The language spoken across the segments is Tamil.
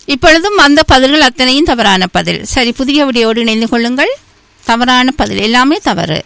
இப்பொழுதும் அந்த பதில்கள் அத்தனையும் தவறான பதில் சரி புதிய விடியோடு இணைந்து கொள்ளுங்கள் தவறான பதில் எல்லாமே தவறு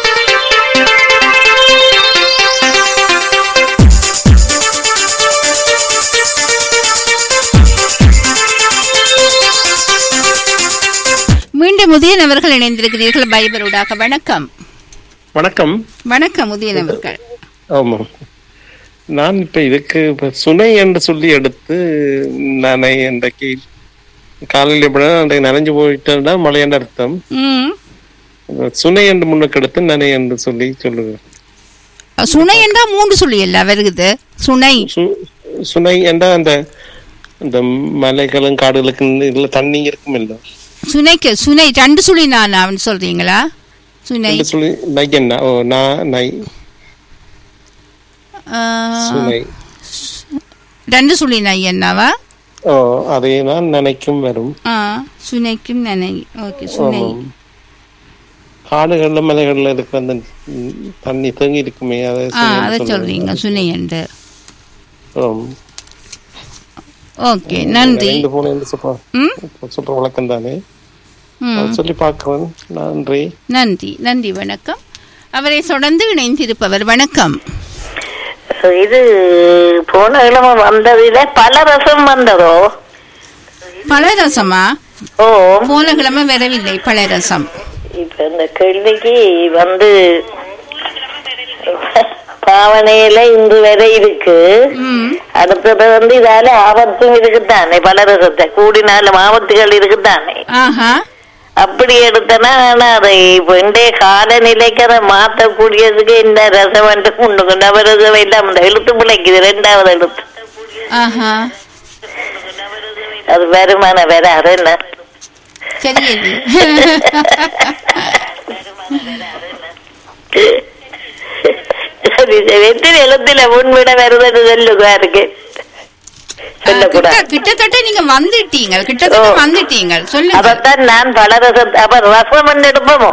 மீண்டும் உதயநவர்கள் இணைந்திருக்கிறீர்கள் பைபரோடாக வணக்கம் வணக்கம் வணக்கம் உதயநவர்கள் ஆமாம் நான் இப்ப இதுக்கு இப்ப சுனை என்று சொல்லி எடுத்து நானே இன்றைக்கு காலையில் எப்படி அன்றைக்கு நனைஞ்சு போயிட்டா மழை என்ற அர்த்தம் ம் சுனை என்று முன்னுக்கு எடுத்து நனை என்று சொல்லி சொல்லுவேன் சுனை என்றா மூன்று சொல்லி இல்ல வருகுது சுனை சு- சுனை என்றா அந்த அந்த மலைகளும் காடுகளுக்கு இதுல தண்ணி இருக்கும் இல்ல சுனைக்கு சுனை ரெண்டு சுழி நான் அவன் சொல்றீங்களா சுனை என்று சொல்லி நை என்ன ஓ நா நை ஆ, சுனை ரெண்டு சுழி நை என்னவா ஓ அதே தான் நினைக்கும் வரும் ஆ சுனைக்கும் நனை ஓகே சுனை ஆமாம். காடுகள்ல மலைகள்ல இருக்கிற அந்த ம், தண்ணி தேங்கி இருக்குமே அதை ஆ சுனைன்னு அதை சொல்லுவாங்க. சொல்றீங்க சுனை என்று ஆம். ஓகே நன்றி ரெண்டு போன என்று சொல்ற ம் சொல்ற வழக்கம் தானே ம் அதை சொல்லி பார்க்கிறேன் நன்றி நன்றி நன்றி வணக்கம் அவரை தொடர்ந்து இணைந்திருப்பவர் வணக்கம் இது போன கிழமை வந்ததில பல ரசம் வந்ததோ பழரசமா ஓ போன கிழமை வரவில்லை பழரசம் இப்ப இந்த கேள்விக்கு வந்து பாவனையில இன்று வரை இருக்கு ம் அடுத்தது வந்து இதால ஆபத்தும் இருக்குதானே பல ரசத்தை கூடினாலும் ஆபத்துகள் இருக்குதானே ஆஹா அப்படி எடுத்தனா ஆனா அதை இப்ப இன்றைய காலநிலைக்கு அதை மாத்தக்கூடியதுக்கு இந்த ரசம் வந்து கொண்டு கொண்டு அவரசம் எல்லாம் இந்த எழுத்து பிழைக்குது ரெண்டாவது எழுத்து ஆஹா அது வருமான வராது என்ன சரியது சரி சரி எத்தனை எழுத்துல முன்விட வருதுன்னு சொல்லுங்க இருக்கு சொல்லக்கூடாது கிட்ட- கிட்டத்தட்ட நீங்க வந்துட்டீங்க கிட்டத்தட்ட ஓ. வந்துட்டீங்க சொல்லுங்க அதத்தான் நான் பல ரசம் அப்ப ரசம் எடுப்போமோ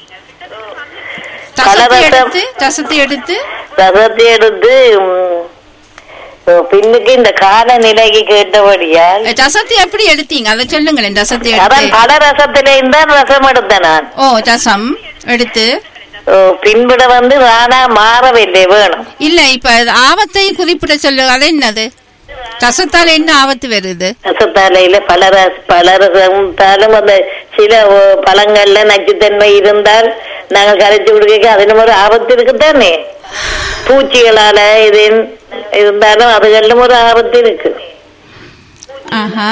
ரசத்தை பலரசம். எடுத்து ரசத்தை எடுத்து ரசத்தை எடுத்து ம், பின்னுக்கு இந்த காலநிலைக்கு கேட்டபடியால் ரசத்தை எப்படி எடுத்தீங்க அதை சொல்லுங்களேன் ரசத்தை அதான் எடுத்து பல ரசத்திலே தான் ரசம் எடுத்தேன் நான் ஓ ரசம் எடுத்து ஓ, பின்விட வந்து நானா மாறவில்லை வேணும் இல்ல இப்ப ஆபத்தை குறிப்பிட சொல்லு அது என்னது ரசத்தால என்ன ஆபத்து வருது ரசத்தாலையில பல ரச பல ரசத்தாலும் அந்த சில ஓ, பழங்கள்ல நச்சுத்தன்மை இருந்தால் நாங்கள் கரைச்சு கொடுக்க அதிலும் ஒரு ஆபத்து இருக்குதானே பூச்சிகளால இது இருந்தாலும் அதுகளிலும் ஒரு ஆபத்து இருக்கு ஆஹா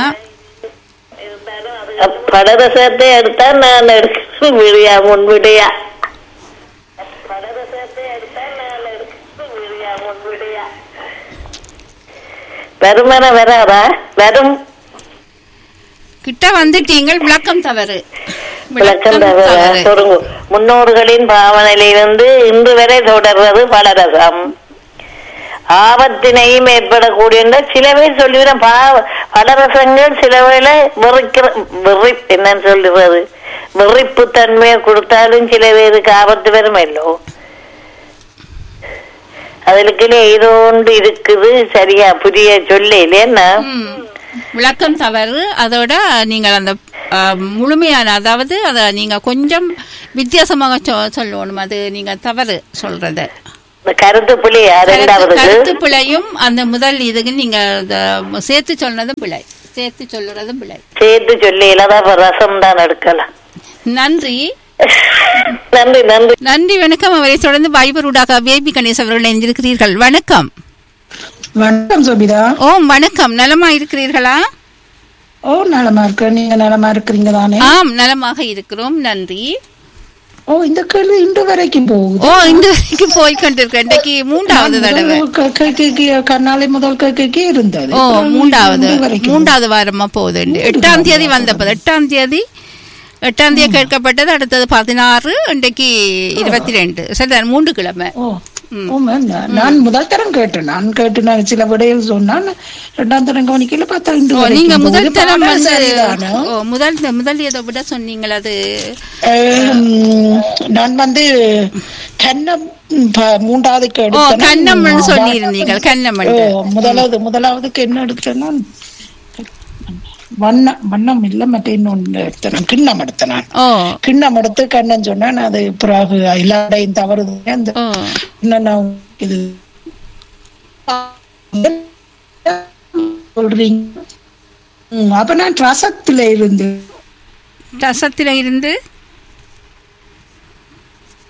அப்ப பல ரசத்தை எடுத்தா நான் எடுக்க விடியா முன் விடியா வருமான வராதா வரும் கிட்ட வந்துட்டீங்க விளக்கம் தவறு விளக்கம் தவிர சொல்லுங்க முன்னோர்களின் பாவனையிலிருந்து இன்று வரை தொடர்வது பலரசம் ஆபத்தினையும் ஏற்படக்கூடிய சில பேர் சொல்லிவிடும் பாவ பலரசங்கள் சில வேளை வெறுக்கிற வெறி என்னன்னு சொல்லுறது வெறிப்பு தன்மையை கொடுத்தாலும் சில பேருக்கு ஆபத்து வருமல்லோ அதுக்குள்ளே ஏதோ ஒன்று இருக்குது சரியா புரிய சொல்ல இல்லையா ம். விளக்கம் தவறு அதோட நீங்கள் அந்த ஆ, முழுமையான அதாவது அத நீங்க கொஞ்சம் வித்தியாசமாக சொ- சொல்லணும் அது நீங்க தவறு சொல்றது இந்த கருத்து புள்ளியா கருத்து ரெண்டாவதுக்கு கருத்து பிழையும் அந்த முதல் இதுக்கு நீங்க அத சேர்த்து சொன்னதும் பிழை சேர்த்து சொல்லுறதும் பிழை சேர்த்து சொல்லி இல்லாத ரசம் தான் எடுக்கலாம் நன்றி நன்றி நன்றி நன்றி வணக்கம் அவரை தொடர்ந்து வைபரூடாக பேபி கணேஷ் அவர்கள் இணைந்திருக்கிறீர்கள் வணக்கம் வணக்கம் சோபிதா ஓம் வணக்கம் நலமா இருக்கிறீர்களா ஓ நலமா இருக்க நீங்க நலமா இருக்கிறீங்க தானே ஆம் நலமாக இருக்கிறோம் நன்றி ஓ இந்த கேள்வி இன்று வரைக்கும் போகுது ஓ இந்த வரைக்கும் போய் கொண்டிருக்க இன்றைக்கு மூன்றாவது தடவை க- க- க- க- கண்ணாலை முதல் கேட்க இருந்தது ஓ அப்புறம் மூன்றாவது இன்று வரைக்கும் மூன்றாவது வாரமா போகுது எட்டாம் தேதி வந்தப்போ எட்டாம் தேதி எட்டாம் தேதி கேட்கப்பட்டது அடுத்தது பதினாறு இன்றைக்கு இருபத்தி ரெண்டு சரி மூன்று கிழமை ஓ ஆமா, நான் நான் முதல் தரம் கேட்டேன் நான் கேட்டு நான் சில விடைகள் சொன்னான் ரெண்டாம் தரம் கவனிக்கல பார்த்தா இன்று ஓ, நீங்க வரைக்கும் முதல் போகுது. தரம் பாடம் வந்து சரிதானோ? ஓ, முதல் முதல் ஏதோ விட சொன்னீங்களா அது அஹ், நான் வந்து கண்ணம் ப- மூன்றாவதுக்கு ஓ எடுத்தேன் கண்ணம்னு சொல்லியிருந்தீங்க கண்ணம் ஓ, முதலாவது முதலாவதுக்கு என்ன எடுத்தேன்னா வண்ணம் வண்ணம் இல்ல மற்ற இன்னொன்று எடுத்தேன் கிண்ணம் எடுத்தேன் நான் ஓ கிண்ணம் எடுத்து கண்ணன் சொன்னேன் அது பிறகு எல்லாரையும் தவறுது அந்த ஓ இன்னும் நான் இது சொல்றீங்க ம், அப்ப நான் ரசத்துல இருந்து ரசத்தில் இருந்து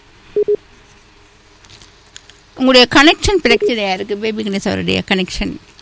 உங்களுடைய கனெக்ஷன் பிரச்சனையா இருக்கு பேபி கணேஷ் அவருடைய கனெக்ஷன்